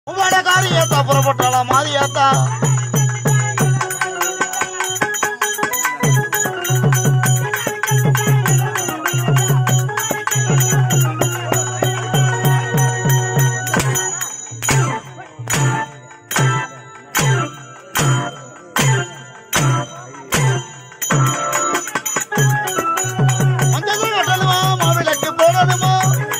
உங்களோட காரியத்தா புறப்பட்டாளா மாரியாத்தா மஞ்சள் வெட்டணுமா மாவிளக்கு போடணுமா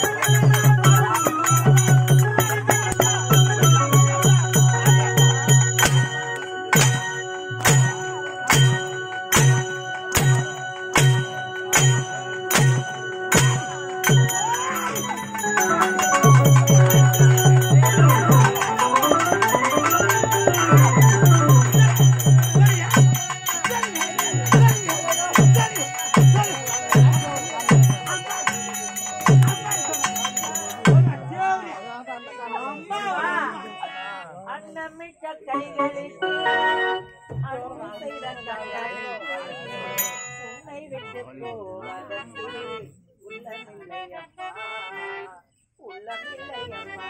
அன்னமிட்ட கைகளுக்கு அன்பு செய்த கண்களுக்கு உன்னை விட்டு போவதற்கு உள்ளமில்லையம்மா உள்ளமில்லையம்மா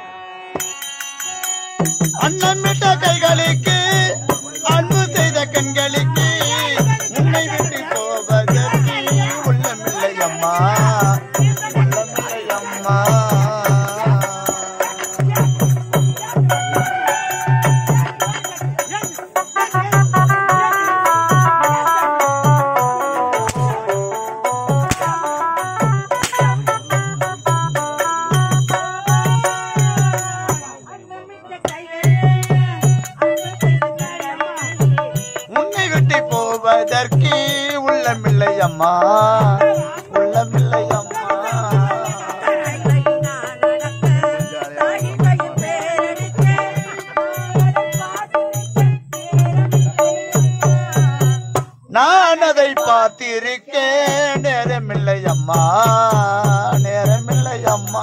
அண்ணன் விட்ட கைகளுக்கு அன்பு செய்த கண்களுக்கு உன்னை விட்டு போவதற்கு உள்ளமில்லை அம்மா உள்ளமில்லை அம்மா அன்னமிட்ட கைகளுக்கு அன்பு செய்த கண்களுக்கு உன்னை விட்டு போவதற்கு உள்ளமில்லை அம்மா உள்ளமில்லை அம்மா நான் அதை பார்த்திருக்கேன் நேரமில்லை அம்மா நேரமில்லை அம்மா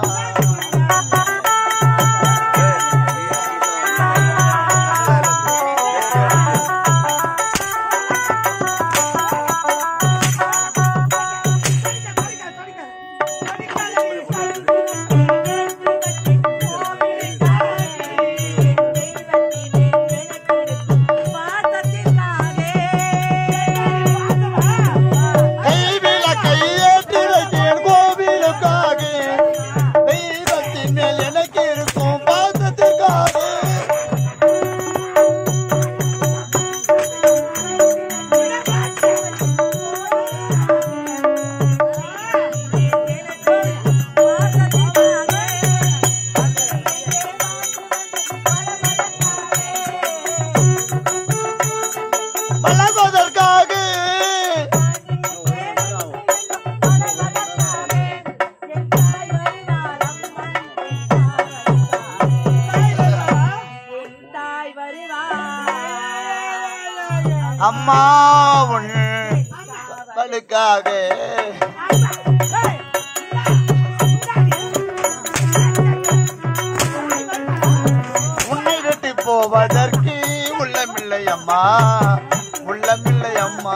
கைவில கையேற்றி வைத்தேன் கோவிலுக்காக தெய்வத்தின் மேல் எனக்கு இருக்கும் பாசத்திற்காக வளர்வதற்காக அம்மா உன் வலுக்காக உன்னை விட்டு போவதற்கு உள்ளமில்லை அம்மா உள்ளமில்லை அம்மா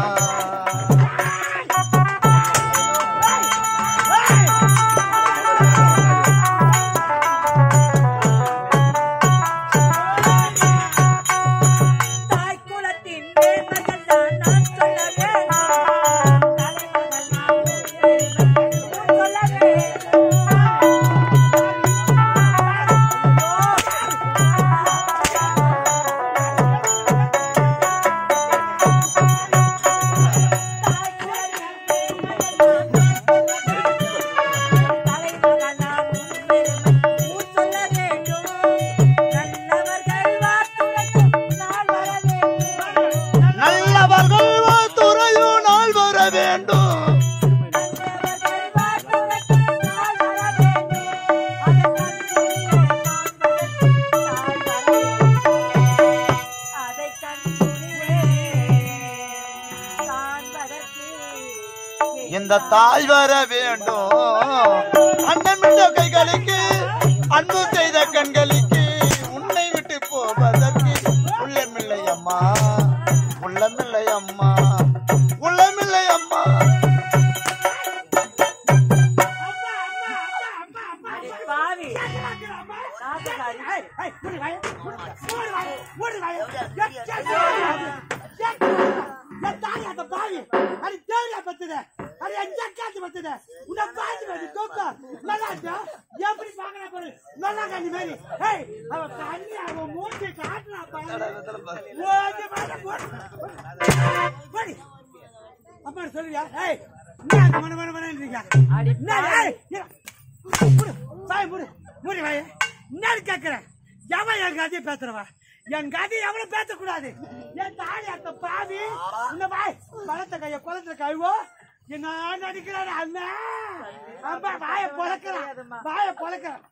நல்லவர்கள் துறையும் நாள் வர வேண்டும் இந்த தாய் வர வேண்டும் அன்னமிட்ட கைகளுக்கு அன்பு செய்த கண்களுக்கு உன்னை விட்டு போவதற்கு உள்ளமில்லை அம்மா உள்ளமில்லை அம்மா உள்ளமில்லை அம்மா பாவி நாசக்காரி ஏய், ஏய், மூடு வாயை, மூடு, மூடு வாயை, மூடு வாயை. ஏய், ஏய், ஏய், என் தாலி அந்த பாவி, அது தேவையா பத்துது, அது என் ஜக்காத்து பத்துது. உன்னை பாத்து பாத்து தூக்கு. நல்லா இருக்கா? எப்படி பார்க்கறா பாரு, நல்லா கண்ணி மாதிரி. ஏய், அவ கண்ணி, அவ மூஞ்சி காட்டுறா பாரு. ஓடி வாடா, போடு. போடி. அம்மா சொல்லுவியா ஏய் என்ன அந்த மன மன மனன்றீங்க அடி என்ன ஏய், ஏய், மூடு, வாயை மூடு, மூடி வாயை. என்னன்னு கேக்குறேன் எவன் என் கதையை பேசுறவா என் கதையை எவனும் பேசக்கூடாது என் தாலி அந்த பாவி இந்த வாய் பழத்த கைய குளத்துல கழுவோ என்ன நடிக்கிறான் அண்ணா அம்மா வாய பொழக்கிறான் வாய பொழக்கிறான்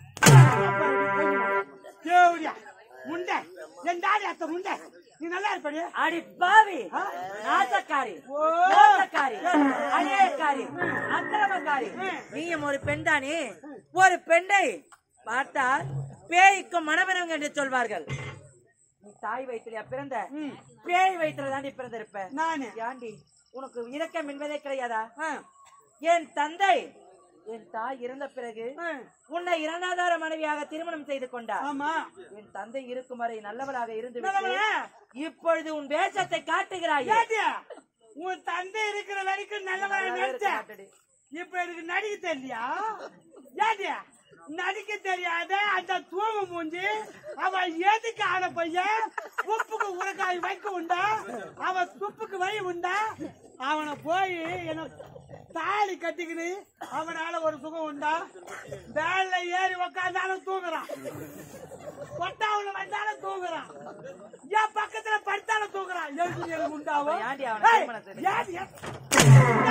தேவடியா முண்டை என் தாலி அத்த முண்டை நீ நல்லா இருப்படி அடி பாவி நாசக்காரி ஓ. மோசக்காரி அநியாயக்காரி அக்கிரமக்காரி நீயும் ஒரு பெண் தானே ஒரு பெண்ணை பார்த்தால் பேய்க்கும் மனமிறங்க என்று சொல்வார்கள் நீ தாய் வயிற்றுலயா பிறந்த பேய் வயிற்றுல தாண்டி பிறந்திருப்ப நானு ஏண்டி உனக்கு இரக்கம் என்பதே கிடையாதா ஆ, என் தந்தை என் தாய் இறந்த பிறகு ஆ, உன்னை இரண்டாதார மனைவியாக திருமணம் செய்து கொண்டார் ஆமா என் தந்தை இருக்கும் வரை நல்லவளாக இருந்து நல்லவளா? இப்பொழுது உன் வேஷத்தை காட்டுகிறாய் ஏடியா உன் தந்தை இருக்கிற வரைக்கும் நல்லவனா நினைச்ச இப்ப எனக்கு நடிக்க தெரியலையா ஏடியா நடிக்க தெரியாத அந்த தூவு மூஞ்சி அவன் எதுக்கு ஆன பையன் உப்புக்கு உரக்காய் வைக்க உண்டா அவன் துப்புக்கு வை உண்டா அவனை போய் என்ன தாலி கட்டிக்கின்னு அவனால ஒரு சுகம் உண்டா வேலைல ஏறி உக்காந்தாலும் தூங்குறான் கொட்டாவுல வந்தாலும் தூங்குறான் என் பக்கத்துல படுத்தாலும் தூங்குறான் எதுக்கு எனக்கு உண்டாவும் ஏன்டி அவனை ஏய், திருமணம் செய்து? ஏன், ஏன்?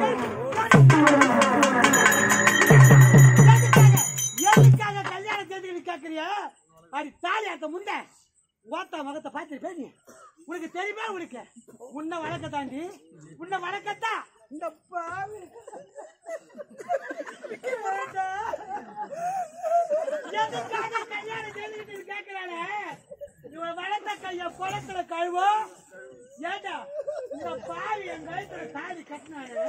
எதுக்காக? எதுக்காக கல்யாணம் செய்துக்கிட்டு கேக்குறியா? அடி தாலியாட்ட முண்டை. ஓத்தா மகத்தை பார்த்திருப்பே நீ. உனக்கு தெரியுமா உனக்கு உன்னை வளர்க்க தாண்டி உன்னை வளர்க்கத்தா இந்த பாவி எதுக்காக கல்யாணம் செய்துக்கிட்டு கேக்குறானே இவன் வளர்த்த கைய குளத்துல கழுவோ ஏண்டா இந்த பாவி என் கழுத்துல தாலி கட்டினாரு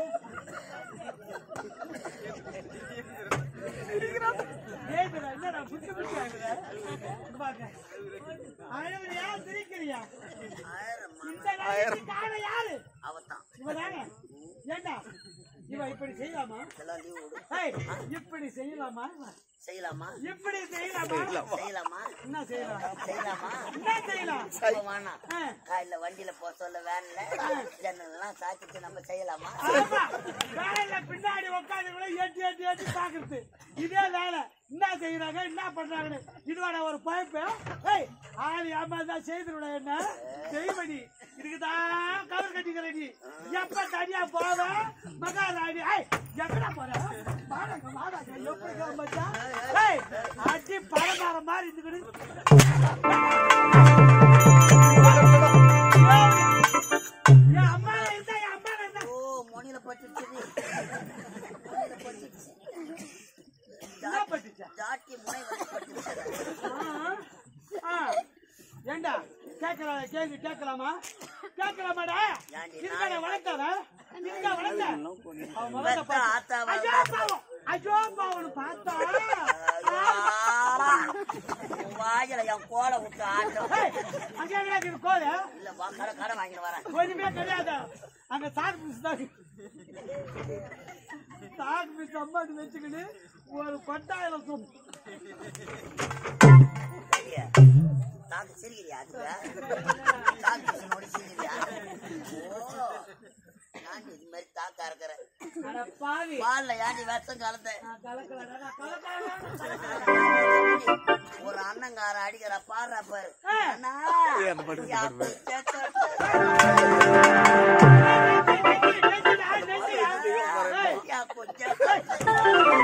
ஏதுடா, என்னடா புட்டு புட்டு ஆகுற? இங்க பாருங்க. அழுவுறியா, சிரிக்கிறியா? இந்த காலத்துக்கு காரணம் யாரு? இவதானே? ஏண்டா, இவ இப்படி செய்யலாமா ஏய், இப்படி செய்யலாமா செய்யலாமா இப்படி செய்யலாமா செய்யலாமா என்ன செய்யலாம் செய்யலாமா என்ன செய்யலாம் அப்ப வேணாம் ஆ. காலைல வண்டியில போக சொல்ல வேன்ல ஜன்னல்லாம் சாத்திட்டு நம்ம செய்யலாமா ஆமா. வேலையில பின்னாடி உட்காந்து கூட எட்டி எட்டி எட்டி பாக்குறது இதே வேலை என்ன செய்யறாங்க என்ன பண்றாங்கன்னு இதுவாட ஒரு பைப்பு ஏய் ஆளு ஏமாந்தா செய்துட என்ன செய்வடி இதுக்குதான் கவர் கட்டிக்கிற நீ எப்ப தனியா போவ மகாராணி ஏய் எங்கடா போற வாடங்க வாடங்க எப்படி கிளம்பச்சா ஏய் அடி பரமாற மாதிரி இருந்துக்கிட்டு என் அம்மா இருந்தா என் அம்மா இருந்தா ஓ மொனியில பட்டுச்சு மொனியில பட்டுச்சு என்ன பட்டுச்சா ஜாட்டி முனை வந்து பட்டுச்சு ஆ, ஆ. ஏண்டா கேட்கலாம் கேள்வி கேட்கலாமா கேட்கலாமாடா ஏண்டி, இதுக்கான வளர்த்தவன் இதுக்கா வளர்த்த அவன் முகத்தை பெத்த பார்த்து, ஆத்தாவா ஐயோ பாவம் ஐயோ பாவம் பார்த்தா ஆளா. உன் வாயில என் கோலை விட்டு ஆட்டம் ஏய், அங்க எங்கடா இருக்குது கோலு இல்ல வா, கடை கடை வாங்கிட்டு வரேன் ஒண்ணுமே கிடையாது அங்க சாக்கு பிஸ் தான் சாக்கு பிஸ் அம்மாடி வச்சுக்கிட்டு ஒரு கொட்டாயிரம் சொம் சரியா? தாக்கு சிரிக்கிறியா அதுக்கு தாக்கு பிசினோட சிரிக்கிறியா ஓ நான் இது மாதிரி தாக்கா இருக்கிறேன் அட பாவி பால்ல ஏன்டி விஷம் கலந்த நான் கலக்கலடா, நான் கலக்கலடா. ஒரு அண்ணங்கார அடிக்கிற பாடுறா பாரு ஆ. அண்ணா, யா பிச்சை தொட்ட. யா பிச்சை தொட்ட.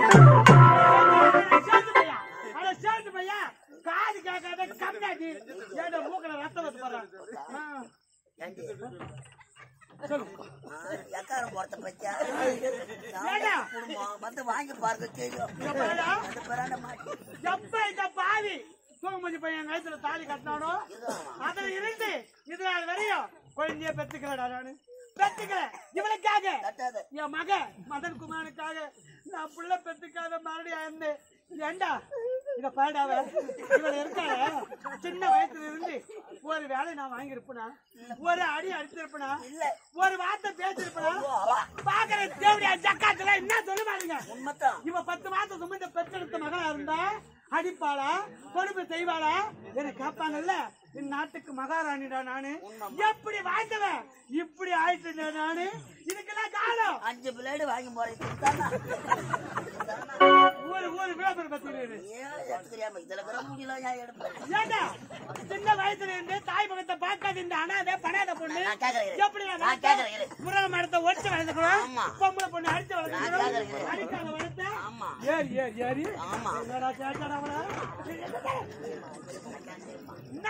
காது கேட்காத கம்மியாடி ஏன்டா மூக்கல ரத்தம் வந்து போறான் ஏண்டி? சொல்லு ஆ, எக்காரம் போறத பத்தியா ஏண்டா? குடும்பம் வந்து வாங்கி பாருங்க தெரியும் இங்க பாருடா. அந்த பிறாண்ட மாட்டி எப்ப இந்த பாவி தூங்குமதி பையன் வயசுல தாலி கட்டினானோ அதுல இருந்து இது நாள் வரையும் குழந்தைய பெத்துக்கிறடா நானு பெத்துக்கிறேன் இவனுக்காக கட்டாத என் மக மதன் குமாரனுக்காக நான் புள்ள பெத்துக்காத மறுபடியும் இருந்து ஏண்டா இத பாடாவ இவன் இருக்காள சின்ன வயசுல இருந்து ஒரு வேலை நான் வாங்கியிருப்பனா ஒரு அடி அடிச்சிருப்பனா இல்ல ஒரு வார்த்தை பேசிருப்பனா பாக்குற தேவடியா ஜக்காத்துல என்ன சொல்ல மாட்டீங்க உண்மைதான் இவ பத்து மாசம் சுமந்த பெற்றெடுத்த மகளா இருந்தா அடிப்பாளா பொறுப்பு செய்வாளா என்ன கேட்பாங்கல்ல இந்த நாட்டுக்கு மகாராணிடா நானு எப்படி வாழ்ந்தவன் இப்படி ஆயிட்டு நானு இதுக்கெல்லாம் காலம் அஞ்சு பிளேடு வாங்கி போறேன் தானா ஒரு ஒரு விளம்பரம் பத்தி ஏன் எடுத்து தெரியாம இதுல கூட முடியல ஏன் எடுப்பேன் ஏண்டா சின்ன வயசுல இருந்து தாய் பகத்தை பார்க்காத இந்த அனாதை படாத பொண்ணு நான் கேக்குறேன் இரு. எப்படி நான் கேக்குறேன் இரு. முருக மரத்தை ஒடிச்சு வளர்த்துக்கணும் ஆமா. பொம்பளை பொண்ணு அடிச்சு நான் கேக்குறேன் வளர்த்துக்கணும் இரு. அடிக்காத வளர்த்த ஆமா ஏறி ஏறி ஏறி ஆமா. என்னடா கேட்டாடா அவள என்ன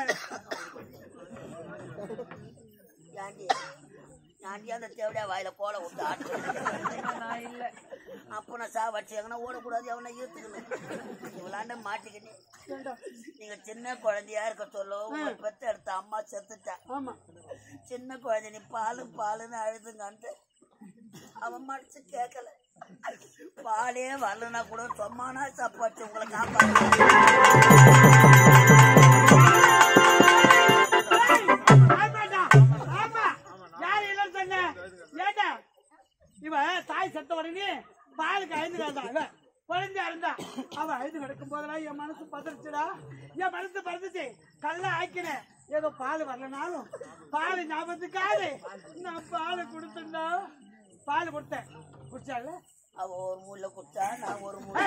ஏண்டி ஏண்டி அந்த தேவடியா வாயில கோல விட்டு ஆட்டு நான் இல்ல அப்ப நான் சா வச்சாங்கன்னா ஓடக்கூடாது அவனை ஈர்த்துக்கணும் இவளாண்ட மாட்டிக்கிட்டு நீங்க சின்ன குழந்தையா இருக்க சொல்ல உங்க பெத்த எடுத்த அம்மா செத்துட்டா ஆமா சின்ன குழந்தை நீ பாலு பாலுன்னு அழுதுங்கன்ட்டு அவன் மடிச்சு கேட்கல பாலே வரலனா கூட சொம்மானா சாப்பாட்டு உங்களை காப்பாற்று ஆமாடா ஆமா யாரு இல்லைன்னு சொன்ன ஏண்டா இவ தாய் செத்த உடனே பாலுக்கு அழுந்து கிடந்தான் இவ குழந்தையா இருந்தா அவ அழுது கிடக்கும் போதெல்லாம் என் மனசு பதறிச்சுடா என் மனசு பறந்துச்சு கல்ல ஆக்கினேன் ஏதோ பால் வரலனாலும் பால் ஞாபகத்துக்காது நான் பால் கொடுத்தேன்டா பால் கொடுத்தேன் குடிச்சால அவ ஒரு மூல குடிச்சா நான் ஒரு மூல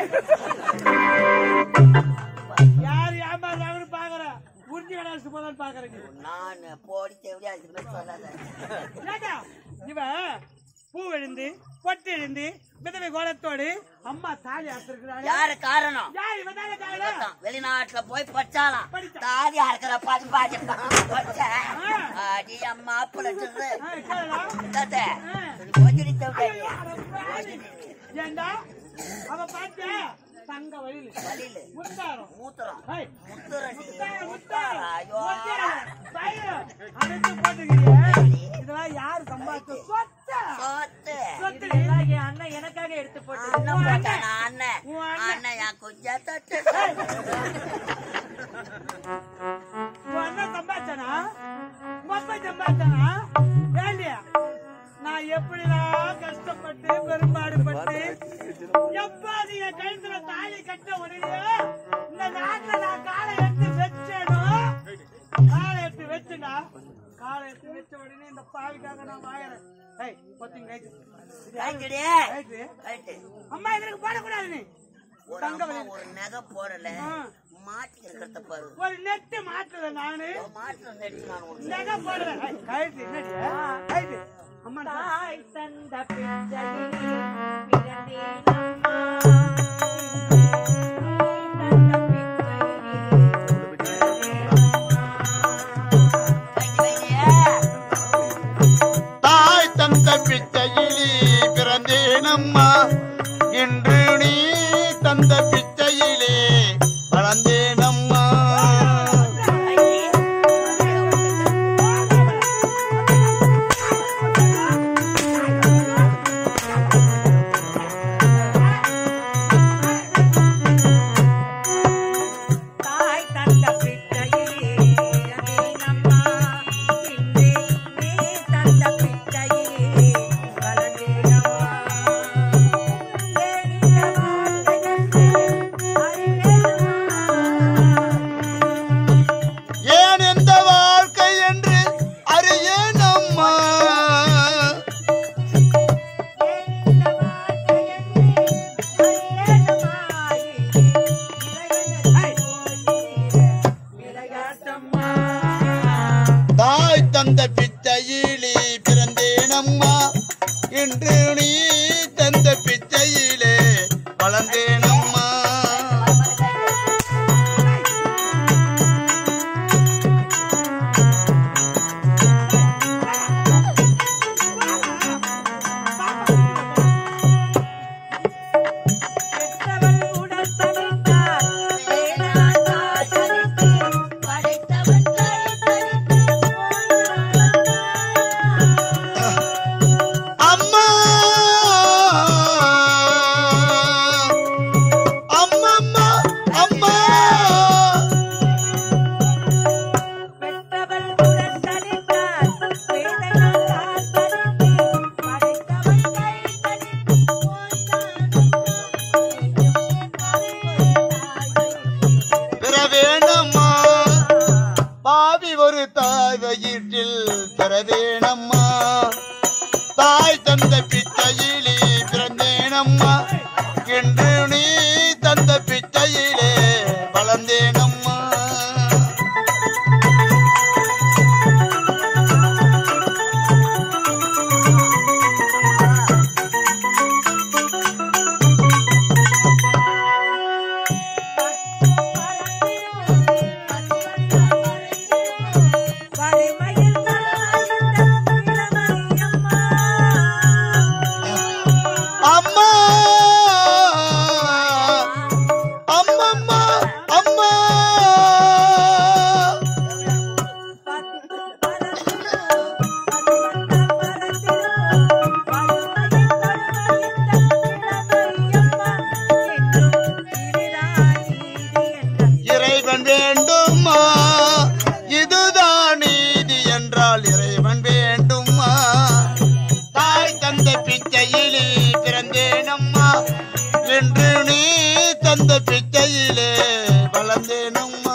யார் ஏமாறாங்கன்னு பாக்குற உறுதி கடாசு போதான்னு பாக்குறேன் நான் போடி தேவடியா அதுக்கு சொல்லாத ஏண்டா இவ பூ விழுந்து பொட்டு எழுந்து விதவை கோலத்தோடு அம்மா தாலி ஆத்திருக்கிறாள் யாரு காரணம் யார் இவ தானே காரணம் இவதான். வெளிநாட்டுல போய் படிச்சாலாம் படிச்சா. தாதியா இருக்கிற பாதி பாதி படிச்ச அடி அம்மா பிள்ளைச்சு ஆ, கேளுடா. கொஞ்சடி ஐயோ, அட ஏண்டா அவ பார்த்த தங்க வழியில் வழியில முத்தாரம் மூத்திரம் ஏய், முத்துரடி முத்தாரம், முத்தாரம். முத்தாரம் ஐயோ முத்தாரம், பயிரம், அனைத்து போட்டுக்கிறியே. இதெல்லாம் யாரு சம்பாதிச்ச சொத்தா? சோத்து சொத்து இதெல்லாம் என் அண்ணன் எனக்காக எடுத்து போட்டு அண்ணன் போட்டானா அண்ணன் உன் அண்ணன். அண்ணன் என் குஞ்சா தொட்டு உன் அண்ணன் சம்பாதிச்சானா உங்க அப்பா சம்பாதிச்சானா ஏண்டியா நான் எப்படிலாம் கஷ்டப்பட்டு பெரும்பாடுபட்டு எப்ப நீங்க கழுத்துல தாலி கட்ட உடனே இந்த நாட்டுல நான் காலை எடுத்து வச்சேனோ காலை எடுத்து வச்சுடா காலை எடுத்து வச்ச உடனே இந்த பாவிக்காக நான் வாங்குறேன் ஏய் பத்திங்க ரைட்டு ரைட்டுடி ரைட்டு ரைட்டு அம்மா இதற்கு போடக்கூடாது நீ ஒரு அம்மா ஒரு நகை போடல ஆ. மாட்டி இருக்கிறத பாரு ஒரு நெட்டு மாட்டுல நானு மாட்டு நெட்டு நான் ஒரு நகை போடுறேன் ஏய், கழுத்து என்னடி கழுத்து அம்மா நான் தாய் தந்த பிச்சையில் பிறந்தேனம்மா. தாய் தந்த பிச்சையில் தாய் தந்த பிச்சையிலே பிறந்தேனம்மா இன்று நீ தந்த பிச்சையிலே வளர்ந்தேனம்மா ஏய் வயிற்றில் பிறவேனம்மா தாய் தந்த பிச்சையிலே பிறந்தேனம்மா என்று நீ தந்த பிச்சையிலே வளர்ந்தேனம்மா வலிமையில் கலந்த இளமையம்மா. அம்மா அம்மம்மா அம்மா பத்து பறந்திடும், பதினெட்டு பறந்திடும். வலிமையில் கலந்த இளமையம்மா. என்றும் இனிதான் நீதி என்ற இறைவன் வேண்டுமா இதுதான் நீதி என்றால் இறைவன் வேண்டுமா தாய் தந்த பிச்சையிலே பிறந்தேனம்மா என்று நீ தந்த பிச்சையிலே வளர்ந்தேனம்மா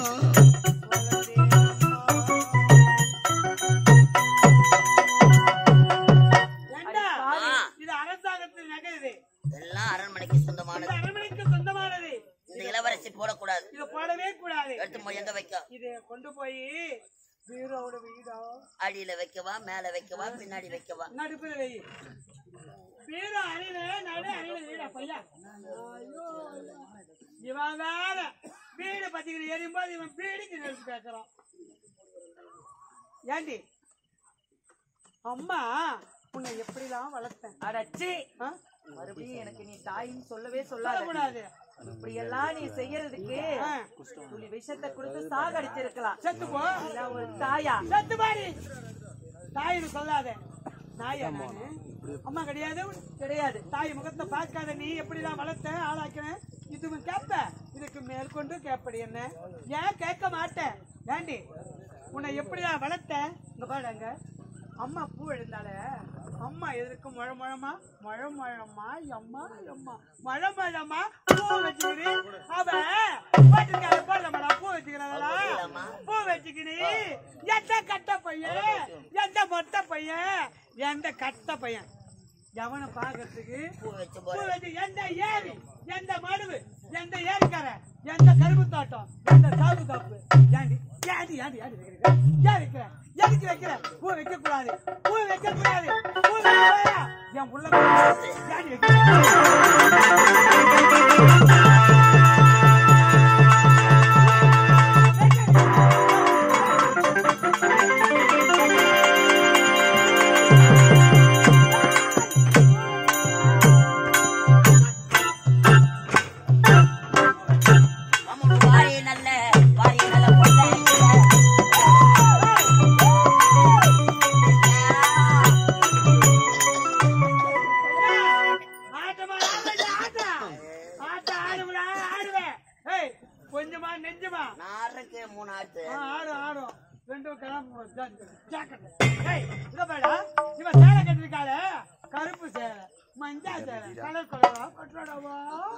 ஏண்டா? ஆ. இது அரசாங்கத்தின் நகை இது எல்லாம் அரண்மனைக்கு இது சொந்தமானது அரண்மனைக்கு சொந்தமானது இந்த இளவரசி போடக்கூடாது இத போடவே கூடாது எடுத்து போய் எங்க வைக்க இத கொண்டு போய் பீரோட வீடோ அடியில வைக்கவா மேல வைக்கவா பின்னாடி வைக்கவா நடுப்புல வை பீரோ அணில நடு அணில வீடா பையா ஐயோ இவன் வேற வீடு பத்திக்கிற எரியும்போது இவன் பீடிக்கு நிறுத்தி பேசுறான் ஏண்டி அம்மா உன்னை எப்படிலாம் வளர்த்தேன் அடச்சி ஆ? மறுபடியும் எனக்கு நீ தாயின்னு சொல்லவே சொல்லாத சொல்லக்கூடாது இப்படி எல்லாம் நீ செய்யறதுக்கு ஆ. துளி விஷத்தை கொடுத்து சாகடிச்சிருக்கலாம் செத்து போ நான் ஒரு தாயா செத்து பாடி தாயின்னு சொல்லாத தாயா நானு அம்மா கிடையாது கிடையாது தாய் முகத்தை பார்க்காத நீ எப்படிலாம் வளர்த்த ஆளாக்கின இதுவும் கேட்ப இதுக்கு மேற்கொண்டு கேப்படி என்ன ஏன் கேட்க மாட்டேன் ஏண்டி உன்னை எப்படிலாம் வளர்த்த இங்க பாருங்க அம்மா பூ எழுந்தால அம்மா எதற்கு முழ முழமா மழ மழமா அம்மா அம்மா மழ மழமா பூ வச்சுக்கிட்டு அவ பாட்டுக்கார போடலமாடா பூ வச்சுக்கிறாளா பூ வச்சுக்கிட்டு எந்த கட்ட பையன் எந்த மொட்டை பையன் எந்த கட்ட பையன் எவனை பாக்குறதுக்கு பூ வச்சு பூ போற வச்சு எந்த ஏரி எந்த மடுவு எந்த ஏரிக்கரை எந்த கரும்பு தோட்டம் எந்த சாவு காப்பு ஏண்டி ஏண்டி ஏண்டி ஏண்டி வைக்கிறீங்க ஏன் வைக்கிற எதுக்கு வைக்கிற பூ வைக்க கூடாது பூ வைக்க கூடாது பூ வைக்க கூடாதா? என் உள்ள ஏண்டி வைக்கிற அம்முடு வாரி நல்ல வாரி நல்ல பொண்ணை ஆட்டமா ஆடுடா, ஆட்டா ஆட்டா ஆடுடா ஆடுவேன் ஏய் கொஞ்சமா நெஞ்சமா நாரைக்கு மூணு ஆட்டு ஆ, ஆடும் ஆடும் ரெண்டும் கிளம்பு ஜாக்கெட் ஏய் இங்க பாடா இவன் சேலை கட்டிருக்காளே கருப்பு சேலை மஞ்சா சேலை கலர் கலரா கட்டுறாடவா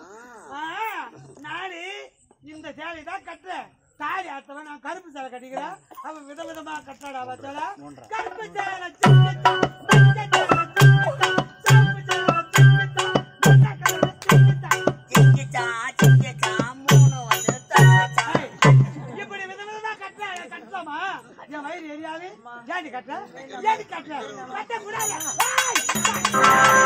நானு இந்த சேலை தான் கட்டுறேன் தாலி ஆத்தவன் நான் கருப்பு சேலை கட்டிக்கிறேன் அவன் விதவிதமா கட்டுறாடா சேலை கருப்பு சேலை சின்னதா, மஞ்சள் சேலை சின்னதா, சிவப்பு சேலை சின்னதா, மஞ்சள் கலர் சின்னதா. சிக்கிச்சா சிக்கிச்சா மூணு வந்து தச்சுச்சா ஏய், இப்படி விதவிதமா கட்டுறா, கட்டலாமா? என் வயிறு எரியாது? ஏன்டி கட்டுற? ஏன்டி கட்டுற? கட்டக்கூடாது. ஏய்!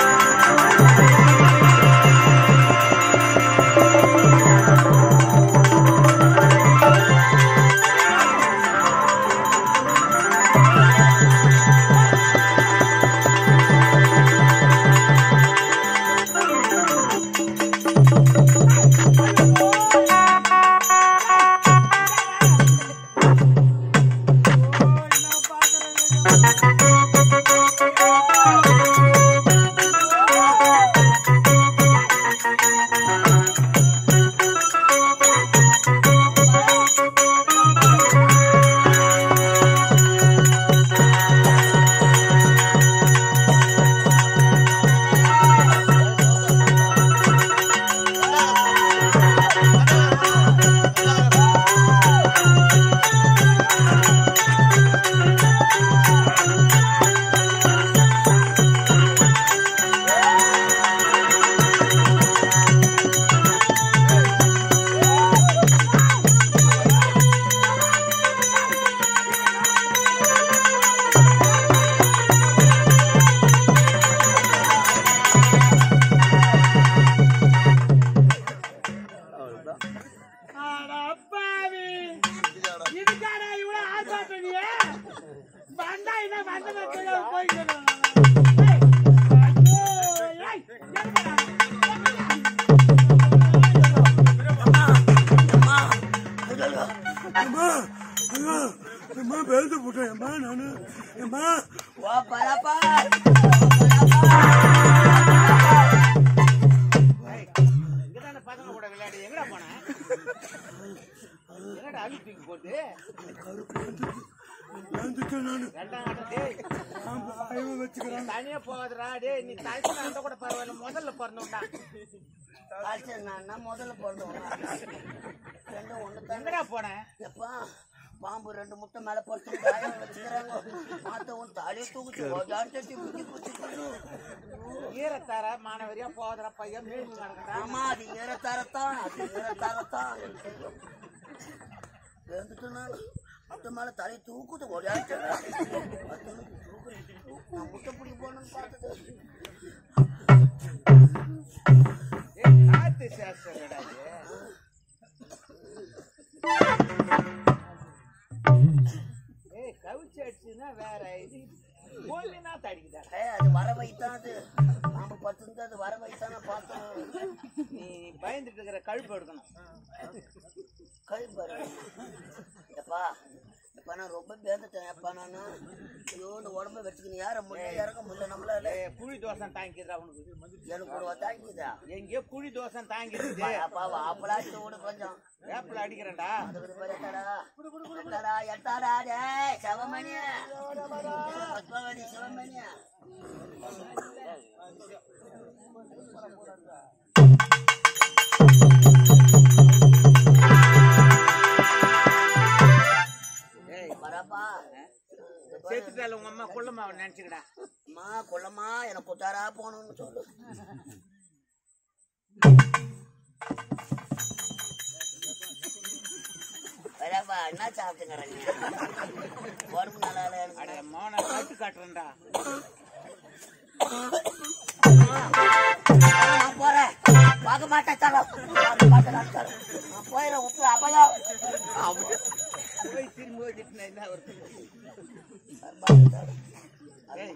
ஓ, என்ன பார்க்கறேன் நான் வந்ததை தெரியாம போய்க்கிறேன் ஏய், ஐயோ, ஏய், ஏறுடா. வா பரப்பா இங்கதானே பசங்க கூட விளையாடி எங்கடா போன என்னடா அள்ளி தூக்கி போட்டு ரெண்டாம் ஆட்டம் டேய் நீ தனியா போகாதடா டேய் நீ தனியா அந்த கூட பரவாயில்ல முதல்ல பிறந்தவன்டா ஆச்சு நான் முதல்ல போடுறோம் ரெண்டும் ஒண்ணு தாங்க எங்கடா போன எப்பா பாம்பு ரெண்டு முட்டை மேல போட்டு காயம் வச்சுக்கிறாங்க மாத்தவும் தாலியை தூக்குச்சு ஓஜான் தட்டி குத்தி குத்தி ஈரத்தார மாணவரியா போதரா பையன் மீன் நடக்கடா ஆமா அது ஈரத்தாரத்தான் அது ஈரத்தாரத்தான் எனக்கு தெரியும் எழுந்துட்டனால முட்டை மேல தலையை தூக்குது ஓடியாச்சு நான் முட்டை பிடிக்க போகணும்னு பார்த்தது ஏய் காத்து சேஷடா ஏய் கவிச்சு அடிச்சுன்னா வேற இது கோலினா தடிக்குதா ஏய், அது வர வைத்தான் அது நாம பத்து அது வர வைத்தான் நான் பார்த்தேன் நீ பயந்துட்டு இருக்கிற கழுப்பு எடுக்கணும் கை பாரு எப்பா எப்பா நான் ரொம்ப பேந்துட்டேன் எப்பா நானு ஐயோ இந்த உடம்ப வச்சுக்கணும் யார முடியல இறக்க முடியல நம்மளால ஏய், குழி தோசம் தாங்கிக்கிறா உனக்கு எனக்கு ஒரு தாங்கிக்குதா எங்கேயோ குழி தோசம் தாங்கிருக்குது அப்பா ஆப்பலாச்சு விடு கொஞ்சம் வேப்பில அடிக்கிறேன்டா அதுக்கு பாரு, எட்டாடா எட்டாடா எட்டாடா டேய் சிவமணியா பத்மாவதி சிவமணியா ஏய் வரப்பா செத்துட்டால உங்க அம்மா குள்ளம்மாவை நினைச்சுக்கடா அம்மா கொள்ளம்மா எனக்கு குத்தாரா போகணும்னு சொல்லு வரப்பா என்ன சாப்பிட்டுங்கிறீங்க உடம்பு நல்லா இல்லை எனக்கு. அட மோன கட்டு காட்டுறேன்டா நான் போறேன் பார்க்க மாட்டேன் தரம் பார்க்க மாட்டேன் நான் தரம் நான் போயிடுறேன் விட்டு அபயம் போய் திரும்பி ஓடிட்டு என்ன வருது ஏய்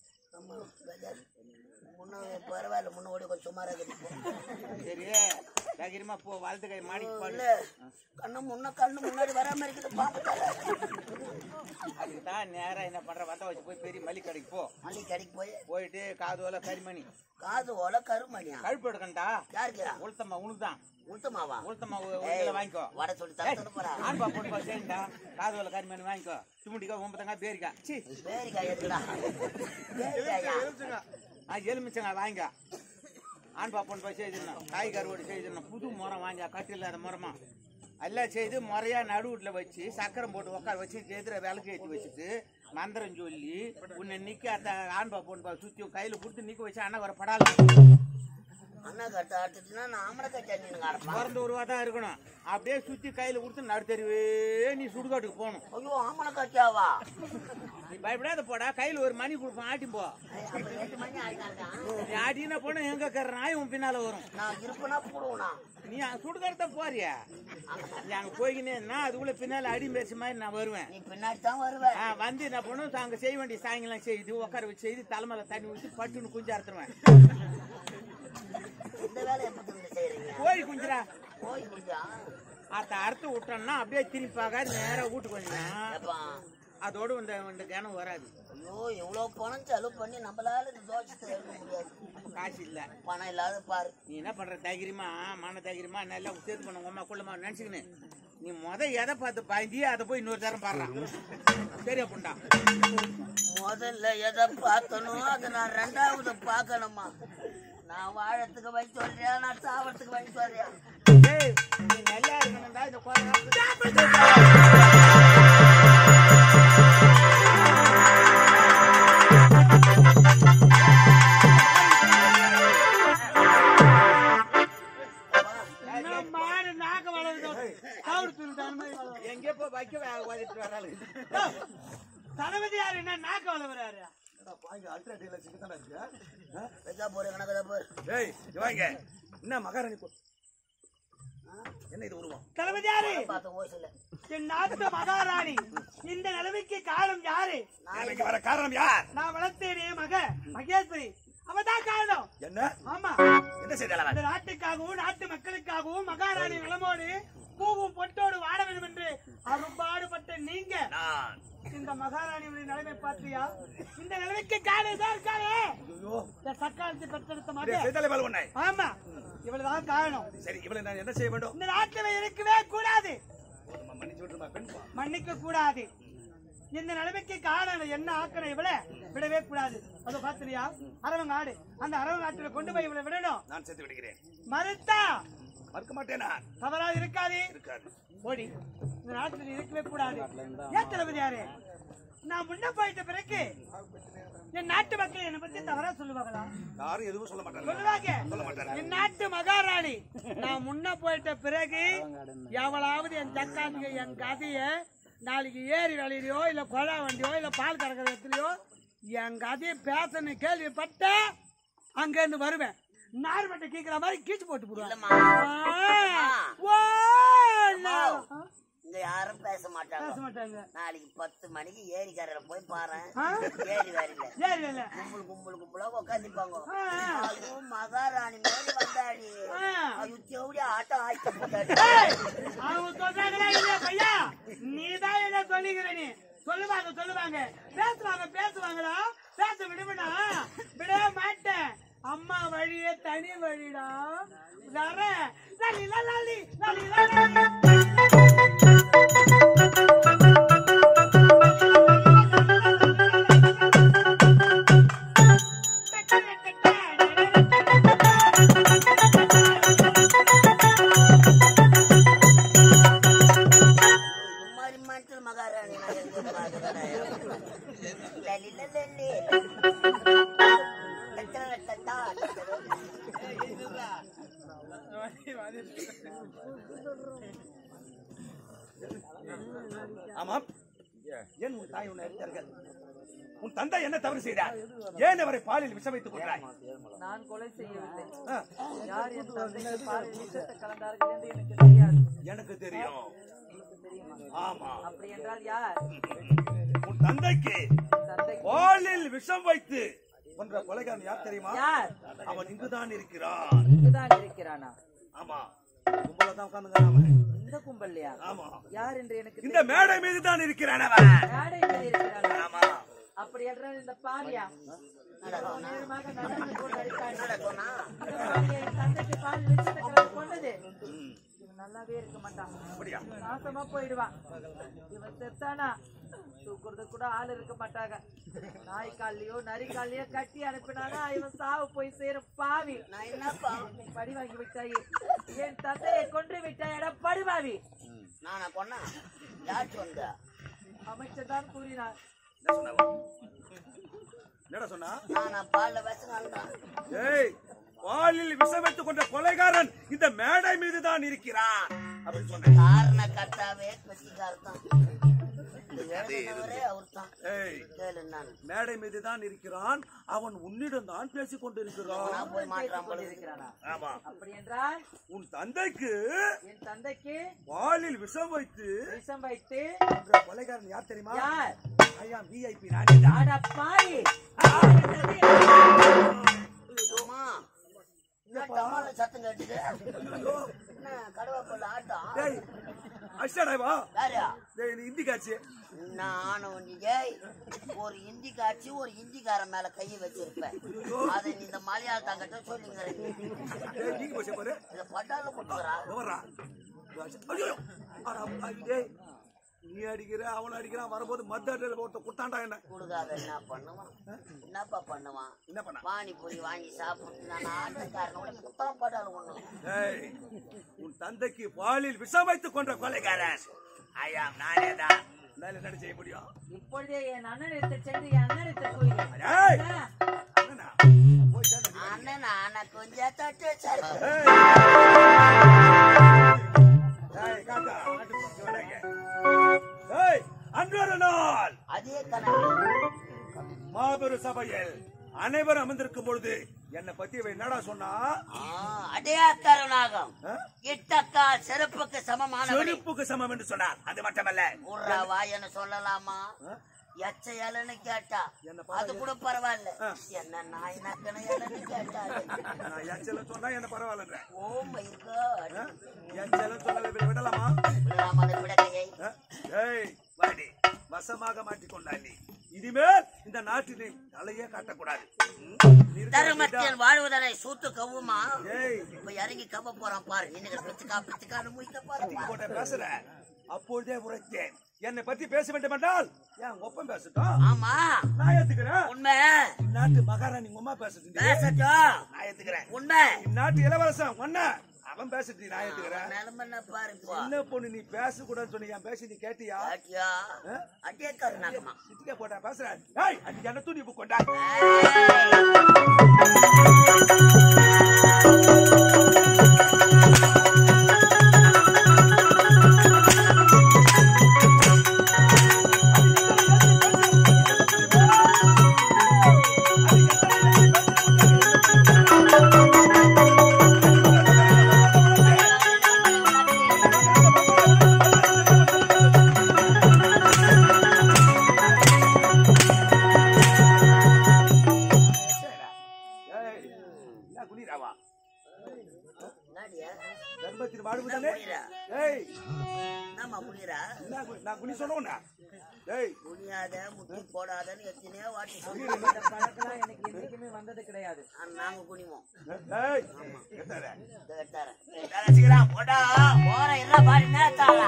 முன்ன பரவாயில்ல முன்ன ஓடி கொஞ்சம் சுமாரா இருக்கு சரி தைரியமா போ வலது கை மாடிக்கு இல்ல பாடு கண்ணு முன்ன கண்ணு முன்னாடி வராம இருக்குது பாப்பா அதுக்கு தான் நேரா என்ன பண்ற வந்த வச்சு போய் பெரிய மல்லி கடைக்கு போ மல்லி கடைக்கு போய் போயிட்டு காது ஓல கரிமணி காது ஓல கருமணியா கழுப்பு எடுக்கண்டா யாருக்குறா உளுத்தம்மா உனக்கு தான் உளுத்தமாவா உளுத்தம்மா உள்ள வாங்கிக்கோ வட சொல்லி தரத்துன்னு போறா ஆண்பா போட்டு பா சரிண்டா காது ஓல கரிமணி வாங்கிக்கோ சுமுட்டிக்கா ஒன்பத்தங்கா பேரிக்கா சி பேரிக்காய் இருக்குடா பேரிக்காயா ஆ எலுமிச்சங்க வாங்க ஆண்பா பொண்ணு போய் செய்திடணும் காய் கருவாடு செய்திடணும் புது முறம் வாங்க கட்டு இல்லாத முறமா எல்லாம் செய்து முறையா நடுவுல வச்சு சக்கரம் போட்டு உட்கார வச்சு எதிர விளக்கு ஏற்றி வச்சுட்டு மந்திரம் சொல்லி உன்னை நிக்க அந்த ஆண்பா பொண்ணு சுத்தி கையில கொடுத்து நிக்க வச்சு அண்ணா வர படால அண்ணா கட்ட ஆட்டுச்சுன்னா நான் ஆமலை கட்ட நீங்க அடப்பா பிறந்த உருவா தான் இருக்கணும் அப்படியே சுத்தி கையில கொடுத்து நடுத்தருவே நீ சுடுகாட்டுக்கு போகணும் ஐயோ ஆமலை கட்டாவா நீ பயப்படாத போடா கையில ஒரு மணி கொடுப்போம் ஆட்டி போ அப்ப எட்டு மணி ஆயிட்டாங்க நீ ஆட்டினா போனா எங்க கற நாய் உன் பின்னால வரும் நான் இருப்பேனா போடுவேனா நீ சுடுகாடு தான் போறியா நீ அங்க போய்கினேன்னா அதுக்குள்ள பின்னால அடி பேச மாதிரி நான் வருவேன் நீ பின்னாடி தான் வருவ ஆ, வந்து என்ன பண்ணும் அங்க செய்ய வேண்டிய சாயங்காலம் செய்து உட்கார வச்சு செய்து தலைமையில தண்ணி ஊற்றி பட்டுன்னு குஞ்சு அறுத்துருவேன் இந்த வேலை எப்படி இருந்து செய்யறீங்க கோழி குஞ்சுரா போய் முடிஞ்சா அத அறுத்து விட்டோம்னா அப்படியே திரும்பி பார்க்காது நேரா வீட்டுக்கு வந்துனா எப்பா அதோட இந்த இந்த கிணம் வராது ஐயோ இவ்வளவு பணம் செலவு பண்ணி நம்மளால இந்த தோஷத்தை எடுக்க முடியாது காசு இல்ல பணம் இல்லாத பாரு நீ என்ன பண்ற தைரியமா மன தைரியமா நல்லா சேர்த்து பண்ண உங்க அம்மா குள்ளமா நினைச்சுக்கினு நீ முத எதை பார்த்து பாய்ந்தி அதை போய் இன்னொரு தரம் பாடுறான் சரியா புண்டா முதல்ல எதை பார்க்கணும் அதை நான் ரெண்டாவது பார்க்கணுமா நான் வாழறதுக்கு வழி சொல்றியா நான் சாவறதுக்கு வழி சொல்றியா ஏய் நீ நல்லா இருக்கணும்டா இந்த குழந்தை என்ன மாடு நாக்க வளருது தவிடு துணி தனமே எங்கே போய் வைக்க ஓதிட்டு வராளு தளபதி யாரு என்ன நாக்க வளர்றாரு பெருசா போற கணக்கு போர் ஏய் இவாங்க என்ன மகாராணி என்ன இது உருவம் தளபதியாரு பார்த்த ஓசையில என் நாட்டு மகாராணி இந்த நிலைமைக்கு காரணம் யாரு எனக்கு வர காரணம் யார் நான் வளர்த்தேனே மக மகேஸ்வரி அவதான் காரணம் என்ன ஆமா என்ன செய்தால் அவன் இந்த நாட்டுக்காகவும் நாட்டு மக்களுக்காகவும் மகாராணி நலமோடு பூவும் பொட்டோடு வாழ வேண்டும் என்று அரும்பாடுபட்ட நீங்க நான் இந்த மகாராணியுடைய நிலைமை பார்த்தியா இந்த நிலைமைக்கு காரணம் தான் இருக்காரு ஐயோ இந்த சக்காலத்தை பெற்றெடுத்த இதே மகன் செய்தாலே பால் உன்னை ஆமா இவ்வளவுதான் காரணம் சரி இவளை நான் என்ன செய்ய வேண்டும் இந்த நாட்டில் இருக்கவே கூடாது நம்ம மன்னிச்சு விட்டுருமா பெண் பா. மன்னிக்க கூடாது இந்த நிலைமைக்கு காரணம் என்ன ஆக்கணும் இவளை விடவே கூடாது அதை பாத்திரியா அரவங்க ஆடு அந்த அரவங்க ஆட்டுல கொண்டு போய் இவளை விடணும் நான் சேர்த்து விடுகிறேன் மறுத்தா மறுக்க மாட்டேன் நான் தவறாது இருக்காது இருக்காது ஓடி இந்த நாட்டில் இருக்கவே கூடாது ஏன் தளபதி யாரு நான் முன்ன போயிட்ட பிறகு என் நாட்டு மக்கள் என்னை பத்தி தவறா சொல்லுவாங்களா யாரும் எதுவும் சொல்ல மாட்டாங்க சொல்லுவாங்க சொல்ல மாட்டாங்க என் நாட்டு மகாராணி நான் முன்ன போயிட்ட பிறகு எவளாவது என் தக்காந்திக என் கதைய நாளைக்கு ஏரி வழியிலையோ இல்ல கொழா வண்டியோ இல்ல பால் கறக்கிற இடத்துலயோ என் கதையை பேசணும் கேள்விப்பட்ட அங்க இருந்து வருவேன் நார்மட்டை கீக்கிற மாதிரி கீச்சு போட்டு போடுவேன் இல்லம்மா. ஆ. ஓ, நான். இங்க யாரும் பேச மாட்டாங்க பேச மாட்டாங்க நாளைக்கு பத்து மணிக்கு ஏரிக்கரையில போய் பாரு ஆ? ஏரி வரையில ஏரி இல்ல கும்பல் கும்பல் கும்பலா உட்காந்துப்பாங்க ஆ, ஆ. அதுவும் மகாராணி மேல வந்தாடி ஆ. அது செவடி ஆட்டம் ஆய்த்த போட்டாடி ஏய், அவங்க சொல்றாங்களா இல்லையா பையா நீதான் என்ன சொல்லிக்கிற நீ சொல்லுவாங்க சொல்லுவாங்க பேசுவாங்க பேசுவாங்கடா பேச விடுவடா விடவே மாட்டேன் அம்மா வழியே தனி வழிடா வர லாலி லாலி லாலி லாலி இது மாதிரி மட்டும் மகாராணி நான் எங்க பார்க்கிறேன் லலி லலி லட்டா லட்டா ஆமாம் ஏன் உன் தாய் உன்னை அடித்தார்கள் உன் தந்தை என்ன தவறு செய்தார் ஏன் அவரை பாலில் விஷம் வைத்துக் கொண்டாய் நான் கொலை செய்யவில்லை ஆ, யார் என் தந்தைக்கு பாலில் விஷத்தை கலந்தார்கள் என்று எனக்கு தெரியாது எனக்கு தெரியும் ஆமா அப்படி என்றால் யார் உன் தந்தைக்கு தந்தை பாலில் விஷம் வைத்து கொன்ற கொலைகாரன் யார் தெரியுமா யார் அவன் இங்குதான் இருக்கிறான் இங்குதான் இருக்கிறானா ஆமா கும்பல தான் உட்கார்ந்துங்க இந்த கும்பல்லையா ஆமா யார் என்று எனக்கு இந்த மேடை மீது தான் இருக்கிறான் அவன் மேடை மீது இருக்கிறானா ஆமா அப்படி என்றால் இந்த பாவியா நேரமாக நடந்து கொண்டு அடித்தானே. என்னடா சொன்னா அந்த பாவியை என் தந்தைக்கு பால் விஷத்தை கலந்து கொண்டது ம், இவன் நல்லாவே இருக்க மாட்டான் அப்படியா நாசமா போயிடுவான் இவன் செத்தானா தூக்குறது கூட ஆள் இருக்க மாட்டாங்க நாய் கால்லயோ நரி கால்லயோ கட்டி அனுப்பினானா இவன் சாவு போய் சேரும் பாவி நான் என்னப்பா படி வாங்கி விட்டாயே என் தந்தையை கொன்று விட்டாயடா படுபாவி நானா கொன்னா யார் சொந்த அமைச்சர் தான் கூறினார் என்ன சொன்னா என்னடா சொன்னா நானா பால்ல வச்சுனால்தான் ஏய் பாலில் விஷம் வைத்துக் கொண்ட கொலைகாரன் இந்த மேடை மீது தான் இருக்கிறான் அப்படின்னு சொன்னேன் காரண கட்டாவே கட்சிக்காரர் தான் எழுதினவரே அவர் தான் ஏய் கேளு நான் மேடை மீது தான் இருக்கிறான் அவன் உன்னிடம் தான் பேசிக் கொண்டிருக்கிறான் நான் போய் மாற்றான் போல இருக்கு. இருக்கிறானா ஆமா அப்படி என்றால் உன் தந்தைக்கு என் தந்தைக்கு பாலில் விஷம் வைத்து விஷம் வைத்து கொன்ற கொலைகாரன் யார் தெரியுமா யார் ஐயா விஐபி நானே தான் அட பாவி அம்மா என்ன டமால சத்தம் கேட்டுது என்ன கடவாப்பல்ல ஆட்டம் டேய் அஷ்டடா வா யாரியா டேய் நீ இந்தி காட்சி நானும் நீ ஏய், ஒரு இந்தி காட்சி ஒரு இந்திக்காரன் மேல கையை வச்சிருப்பேன் அதை நீ இந்த மலையாளத்தாங்கிட்ட சொல்லிங்கிற டேய் நீங்க போச்சு பாரு இதை பட்டால கொடுத்துக்கிறா எவரா ஐயோ அடா, ஐ, டேய் நீ அடிக்கிற அவன் அடிக்கிறான் வரும்போது மத்த அட்டையில ஒருத்த குட்டாண்டா என்ன கொடுக்காத என்ன பண்ணுவான் என்னப்பா பண்ணுவான் என்ன பண்ண பானிபூரி வாங்கி சாப்பிட்டு நான் ஆட்டக்காரனோட புத்தகம் பட்டாலும் ஒண்ணும் ஏய், உன் தந்தைக்கு பாலில் விஷம் வைத்துக் கொன்ற கொலைகாரன் ஐயா நானே தான் என்னால என்ன செய்ய முடியும் இப்பொழுதே என் அண்ணனிடத்தை சென்று என் அண்ணனிடத்தை கூறுகிறேன் ஏய், என்ன? அண்ணனா, போய் சேர்ந்து அடி. அண்ணன் நான கொஞ்சம் தட்டு சரி ஏய். ஏய், காக்கா, இங்க வாடாங்க. ஏய், அன்றொரு நாள் அதே கணக்கு மாபெரும் சபையில் அனைவரும் அமர்ந்திருக்கும் பொழுது என்னை பத்தி இவன் என்னடா சொன்னா ஆ, அடையாக்கார நாகம் ஆ? இட்டக்கா செருப்புக்கு சமமானவனே செருப்புக்கு சமம் என்று சொன்னார் அது மட்டுமல்ல உர்ரா வாயன்னு சொல்லலாமா ஆ? எச்ச இலைன்னு கேட்டா என்ன அது கூட பரவாயில்ல ஆ. என்ன நாய் நக்கன இலைன்னு கேட்டா நான் எச்சல சொன்னா என்ன பரவாயில்ல ஓ மை காட் எச்சல சொல்ல விடலாமா விடலாமா அந்த பிடக்கையை ஆ? ஏய் வாடி வசமாக மாட்டிக்கொண்டா நீ இனிமேல் இந்த நாட்டினை தலையே காட்டக்கூடாது ம்? நீ இருக்க வேண்டியதா? தருமத்தியன் வாழ்வதனை சூத்து கவ்வுமா ஏய் இப்ப இறங்கி கவ போறான் பாரு இன்னைக்கு பிச்சுக்கா பிச்சுக்கான்னு முயக்க பாரு போட்ட பேசுற அப்பொழுதே உரைத்தேன் என்னை பத்தி பேச வேண்டும் என்றால் என் ஒப்பம் பேசட்டும் ஆமா நான் ஏத்துக்கிறேன் உண்மை இந்நாட்டு மகாராணி உங்க அம்மா பேசட்டும் பேசட்டும் நான் ஏத்துக்கிறேன் உண்மை இந்நாட்டு இளவரசன் ஒன்ன அவன் பேசட்டு நான் ஏத்துக்கிறேன் நிலைமை என்ன பாரு இப்போ என்ன பொண்ணு நீ பேசக்கூடாதுன்னு சொன்னி என் பேசி நீ கேட்டியா ஆட்டியா ஆ? அட்டியக்கார நாகமா சிட்டிக்க போட்டா பேசுறேன் ஏய் அன்னைக்கு என்ன துணி கொண்டா ஏய் என்ன குனிராவா என்னடியா தர்மத்தின் வாழ்வுதானே குனிரா ஏய் என்னம்மா குனிரா என்ன கு- நான் குனி சொன்னோன்னா ஏய் குனியாத முட்டி போடாதன்னு எத்தனையோ வாட்டி சொல்லி இந்த பழக்கெல்லாம் எனக்கு என்னைக்குமே வந்தது கிடையாது நாங்க குனிவோம் ஏய் எத்தனை இதை எடுத்தாரேன். ரசிகலாம், போடா. போற இருடா, பாரு, நேத்தாளா.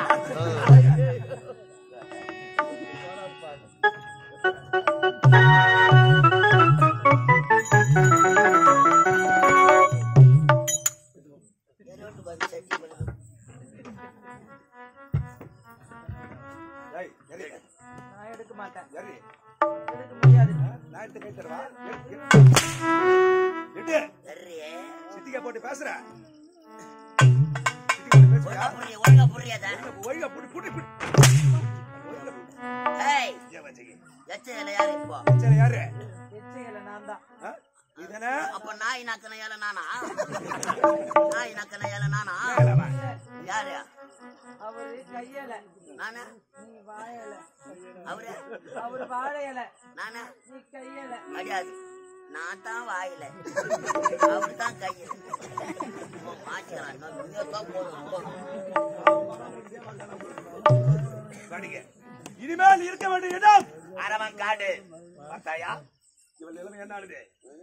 எரியோட்டு பாரு, சட்டி பண்ணுது. ஏய் எரி நான் எடுக்க மாட்டேன் எரி எடுக்க முடியாது நான் எடுத்து கை தரவா எட்டு சரியே. சிட்டிக்க போட்டு பேசுற சிட்டிக்க போட்டு பேசுறியா ஒழுங்கா புரிய, ஒழுங்கா புரியாதா? ஒழுங்கா புடி புடி புடி ஒழுங்கா புடி. ஏய், ஏன் வச்சுக்கி எச்ச இலை யாரு இப்போ? சரி யாரு எச்சையில நான் தான் ஆ? நீதானே அப்ப நாய் நக்கின இலை நானா? நாய் நக்கின இலை நானா? ஏலவா. யாரு? அவரு கையல நானா? நீ வாயல அவரு? அவரு வாழையல நானா? நீ கையல கிடையாது நான் தான் வாயில அவர் தான் கையில மாற்றிக்கலாம் நான் இங்கேதான் போதும் கடிங்க. இனிமேல் இருக்க வேண்டிய இடம் அரவன் காடு பார்த்தாயா இவள் நிலைமை என்ன ஆளுது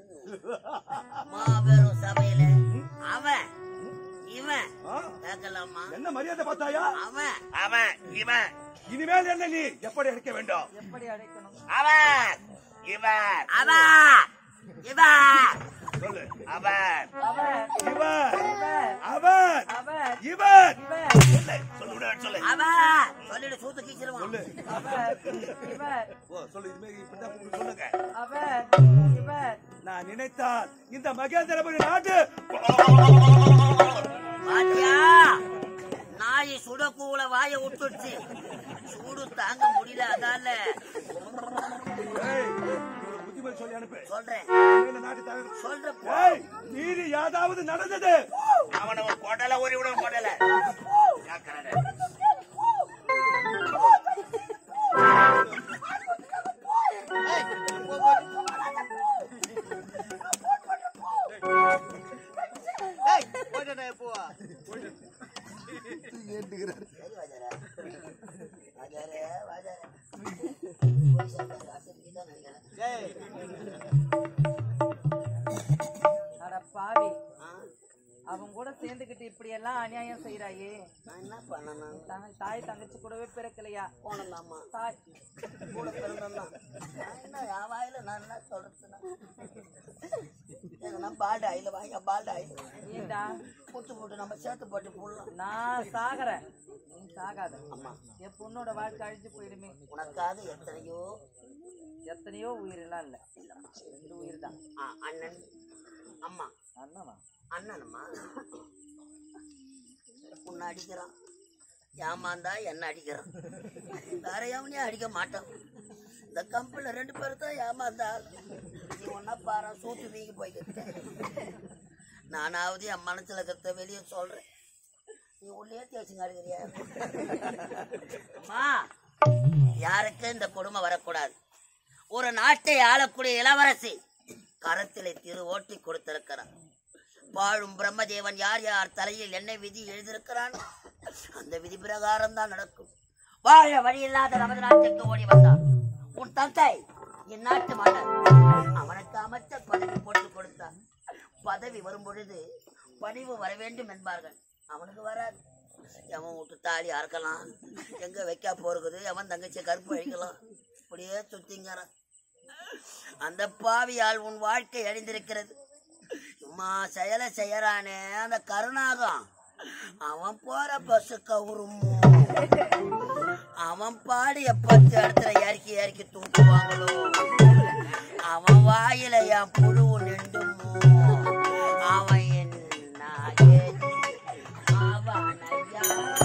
மாபெரும் சபையில அவன் இவன் ஆ? கேட்கலாமா என்ன மரியாதை பார்த்தாயா அவன் அவன் இவன் இனிமேல் என்ன நீ எப்படி அடிக்க வேண்டும் எப்படி அடைக்கணும் அவன் இவன் அவன் இவன் சொல்லு அவன் அவர் இவன் இவர் அவன் அவர் இவன் இவர் சொல்லு சொல்லு விடு, சொல்லு அவன் சொல்லிட்டு சூத்து கீச்சிருவான் சொல்லு அவர் இவர் ஓ சொல்லு இதுமே இப்படிதான் கூப்பிட்டு சொல்லுங்க அவர் இவர் நான் நினைத்தால் இந்த மகேந்திரபுரி நாட்டு பாத்தியா நாய் சுடக்கூல வாய விட்டுடுச்சு சூடு தாங்க முடியல அதால ஏய், இவனுக்கு புத்திமதி சொல்லி அனுப்பு சொல்றேன் இந்த நாட்டு தகவல் சொல்ற ஏய் மீறி யாதாவது நடந்தது அவன ஒரு கொடல ஒரு விட கொடல டேய், போயிட்டேன்டா இப்போ. டேய், அட பாவி அவன் கூட சேர்ந்துகிட்டு இப்படி எல்லாம் அநியாயம் செய்யறாயே நான் என்ன பண்ணணும் தங்க- தாய் தங்கச்சி கூடவே பிறக்கலையா போனலாமா தாய் கூட பிறந்தான் என்ன என் வாயில நான் என்ன சொல்றதுன்னா எங்கன்னா பால்டு ஆயில் வாங்க பால்டு ஆயில் ஏண்டா புட்டு போட்டு நம்ம சேர்த்து போட்டு போடலாம் நான் சாகறேன் நீ சாகாத ஆமா என் பொண்ணோட வாழ்க்கை அழிஞ்சு போயிடுமே உனக்காக எத்தனையோ எத்தனையோ உயிரெல்லாம் இல்ல ரெண்டு உயிர் தான் ஆ, அண்ணன் அம்மா அண்ணவா அண்ணனும்மா உன்னை அடிக்கிறான் ஏமாந்தா என்ன அடிக்கிறான் வேற எவனையும் அடிக்க மாட்டான் இந்த கம்பெனில ரெண்டு பேரும் தான் ஏமாந்தா நீ ஒன்னா பாரு சூட்டு வீங்கி போய்க்க நானாவது என் மனசுல இருக்கிறத வெளியே சொல்றேன் நீ உள்ளே தேய்ச்சிங்க அழுகிறியா அம்மா யாருக்கு இந்த கொடுமை வரக்கூடாது ஒரு நாட்டை ஆளக்கூடிய இளவரசி கரத்திலே திரு ஓட்டி கொடுத்திருக்கிறான் வாழும் பிரம்மதேவன் யார் யார் தலையில் என்ன விதி எழுதியிருக்கிறானோ அந்த விதி பிரகாரம் தான் நடக்கும் வாழ வழி இல்லாத நமது நாட்டுக்கு ஓடி வந்தான் உன் தந்தை இந்நாட்டு மன்னர் அவனுக்கு அமைச்சர் பதவி போட்டு கொடுத்தான் பதவி வரும் பொழுது பணிவு வர வேண்டும் என்பார்கள் அவனுக்கு வராது எவன் விட்டு தாலி அறுக்கலாம் எங்க வைக்க போறது எவன் தங்கச்சி கருப்பு அழிக்கலாம் இப்படியே சுத்திங்கிறான் அந்த பாவியால் உன் வாழ்க்கை அழிந்திருக்கிறது சும்மா செயலை செய்யறானே அந்த கருணாகம் அவன் போற பஸ் கவுருமோ அவன் பாடிய பத்து இடத்துல இறக்கி இறக்கி தூக்குவாங்களோ அவன் வாயில என் புழு நின்றுமோ அவன் என்ன ஏது? அவனையா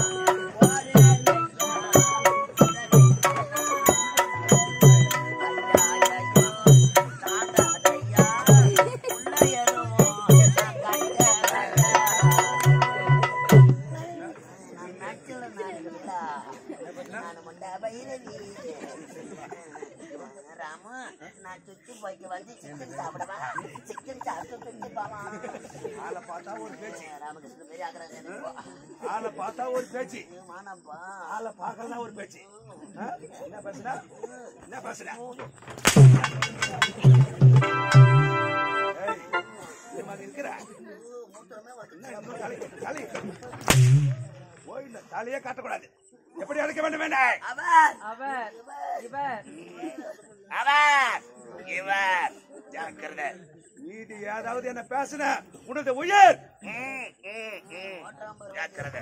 ராமு நான் சுத்தி போய்க்கு வந்து சிக்கன் சாப்பிடவா சிக்கன் சாப்பிட்டு சுத்தி போவா ஆளை பார்த்தா ஒரு பேச்சு ராமகிருஷ்ண பெரிய ஆகிறாங்க ஆளை பார்த்தா ஒரு பேச்சு மானப்பா ஆளை பார்க்கலாம் ஒரு பேச்சு ஆ? என்ன பேசுனா என்ன பேசுன ஏய், இந்த மாதிரி இருக்கிற என்ன இன்னும் தலை தலை ஓயில தலையே காட்டக்கூடாது எப்படி அழைக்க வேண்டும் என்ன அவர் அவர் இவர் அவர் இவர் ஜாக்கிரதை நீதி ஏதாவது என்ன பேசுன உனது உயிர் ம், ம், ம். ஜாக்கிரதை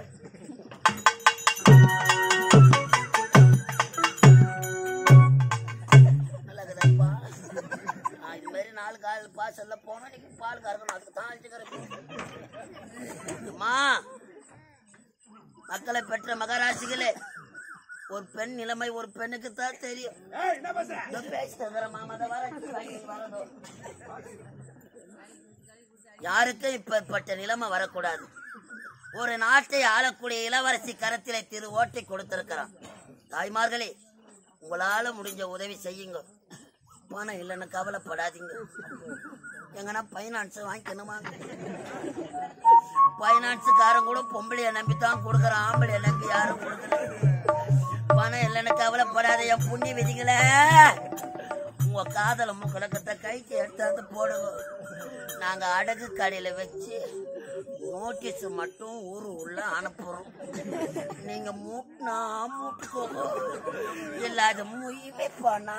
நல்லதுப்பா நான் இது மாதிரி நாலு கால் பாசல்ல போனா நீங்க பால் கறக்கணும் அதுக்கு தான் அழைச்சுக்கிறேன் அம்மா மக்களை பெற்ற மகாராசிகளே ஒரு பெண் நிலைமை ஒரு பெண்ணுக்கு தான் தெரியும் ஏய், என்ன பேசுற இதோ பேசிட்டு இருக்கிறேன் மாமா அதை வர வரதோ யாருக்கும் இப்பேற்பட்ட நிலைமை வரக்கூடாது ஒரு நாட்டை ஆளக்கூடிய இளவரசி கரத்திலே திரு ஓட்டை கொடுத்திருக்கிறான் தாய்மார்களே உங்களால முடிஞ்ச உதவி செய்யுங்க பணம் இல்லைன்னு கவலைப்படாதீங்க எங்கன்னா பைனான்ஸ் வாங்கிக்கணுமாங்க பைனான்ஸுக்காரன் கூட பொம்பளைய நம்பி தான் கொடுக்குறான் ஆம்பளைய நம்பி யாரும் கொடுக்கல பணம் இல்லைன்னு கவலைப்படாத என் புண்ணிய விதிகளே உங்க காதல முக்கலக்கத்தை கைக்கு எடுத்தாந்து போடுங்க நாங்க அடகு கடையில வச்சு நோட்டீஸ் மட்டும் ஊரு உள்ள அனுப்புறோம் நீங்க மூட்டினா மூட்டுக்கோங்க இல்லாத முயவே பண்ணா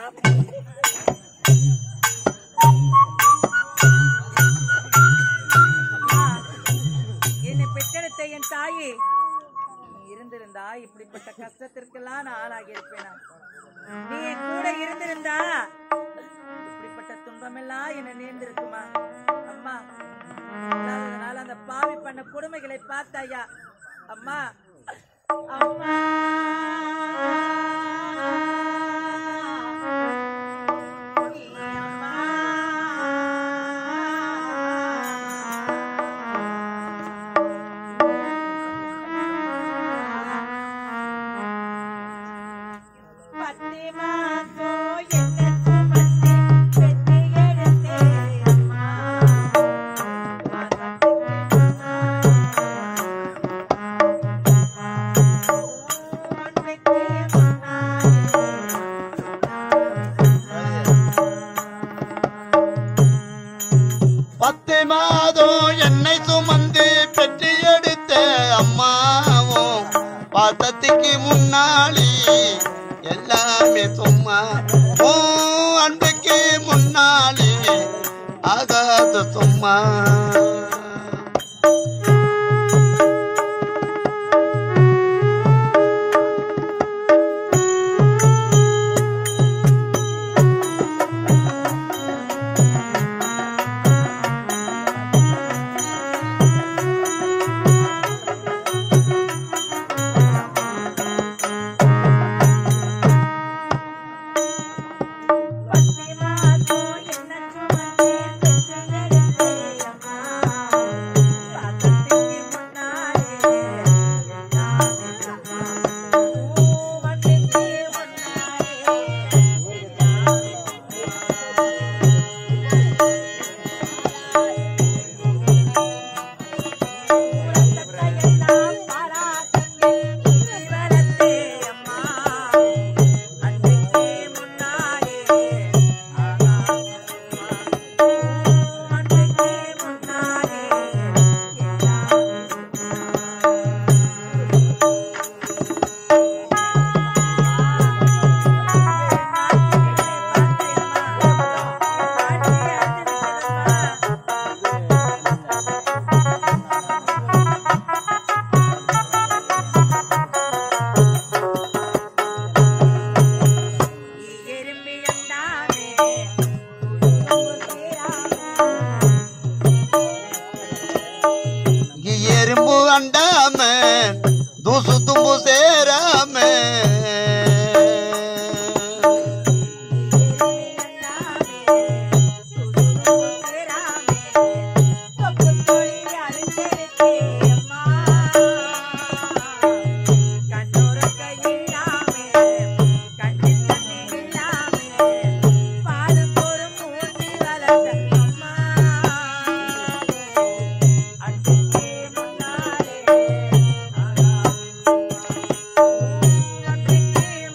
என்னை பெற்றெடுத்த என் தாயே நீ இருந்திருந்தா இப்படிப்பட்ட கஷ்டத்திற்கெல்லாம் நான் ஆளாகி இருப்பேனா நீ என் கூட இருந்திருந்தா இப்படிப்பட்ட துன்பமெல்லாம் என்ன நேர்ந்திருக்குமா அம்மா இல்லாததுனால அந்த பாவி பண்ண கொடுமைகளை பார்த்தாயா அம்மா அம்மா பத்து மாசம் என்ன சுமந்து பெத்து எடுத்தே அம்மா நான் கட்டுக்கு பத்து மாதம் என்னை சுமந்து பெற்று எடுத்த அம்மாவும் பாசத்துக்கு முன்னாடி எல்லாமே சும்மா உன் அன்புக்கு முன்னாடி ஆகாத சும்மா